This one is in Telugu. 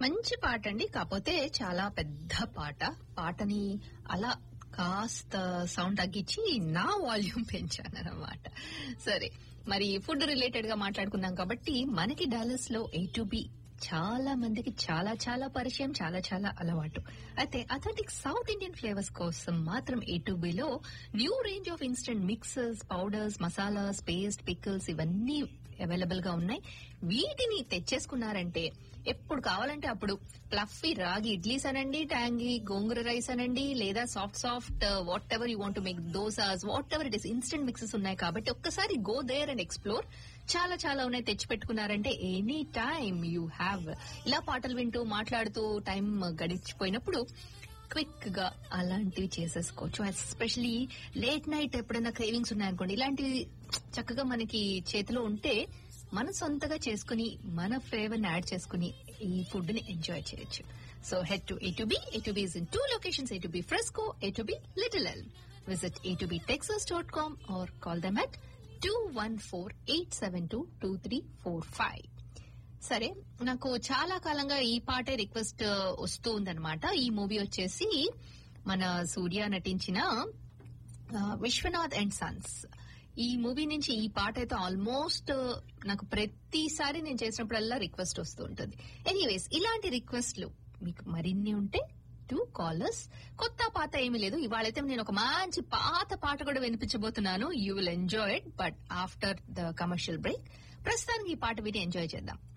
మంచి పాట అండి కాకపోతే చాలా పెద్ద పాట పాటని అలా కాస్త సౌండ్ తగ్గించి నా వాల్యూమ్ పెంచాను అనమాట సరే మరి ఫుడ్ రిలేటెడ్ గా మాట్లాడుకున్నాం కాబట్టి మనకి డాలస్ లో ఏ టు బి చాలా మందికి చాలా చాలా పరిచయం చాలా చాలా అలవాటు అయితే అథెంటిక్ సౌత్ ఇండియన్ ఫ్లేవర్స్ కోసం మాత్రం A to B new range of instant mixers powders masalas paste pickles ఇవన్నీ అవైలబుల్ గా ఉన్నాయి వీటిని తెచ్చేసుకున్నారంటే ఎప్పుడు కావాలంటే అప్పుడు ప్లఫీ రాగి ఇడ్లీస్ అనండి ట్యాంగి గోంగూర రైస్ అనండి లేదా soft soft whatever you want make dosas whatever it is instant mixes ఉన్నాయి కాబట్టి ఒక్కసారి గో దేర్ అండ్ ఎక్స్ప్లోర్ చాలా చాలా ఉన్నాయి తెచ్చి పెట్టుకున్నారంటే ఎనీ టైమ్ యూ హ్యావ్ ఇలా పాటలు వింటూ మాట్లాడుతూ టైం గడిచిపోయినప్పుడు క్విక్ గా అలాంటివి చేసేసుకోవచ్చు ఎస్పెషలీ లేట్ నైట్ ఎప్పుడైనా క్రేవింగ్స్ ఉన్నాయనుకోండి ఇలాంటివి చక్కగా మనకి చేతిలో ఉంటే మన సొంతగా చేసుకుని మన ఫ్లేవర్ ని యాడ్ చేసుకుని ఈ ఫుడ్ ని ఎంజాయ్ చేయొచ్చు so head to A to B A to B is in two locations A to B Fresco A to B Little Elm visit A to B Texas dot com or call them at two one four eight seven two two three four five సరే నాకు చాలా కాలంగా ఈ పాటే రిక్వెస్ట్ వస్తూ ఉందన్నమాట ఈ మూవీ వచ్చేసి మన సూర్య నటించిన ఆ, విశ్వనాథ్ అండ్ సన్స్ ఈ మూవీ నుంచి ఈ పాట అయితే ఆల్మోస్ట్ నాకు ప్రతిసారి నేను చేసినప్పుడల్లా రిక్వెస్ట్ వస్తూ ఉంటుంది ఎనీవేస్ ఇలాంటి రిక్వెస్ట్లు మీకు మరిన్ని ఉంటే టూ కాలర్స్ కొత్త పాత ఏమీ లేదు ఇవాళైతే నేను ఒక మంచి పాత పాట కూడా వినిపించబోతున్నాను you will enjoy it but after the commercial break ప్రస్తుతానికి ఈ పాట విని ఎంజాయ్ చేద్దాం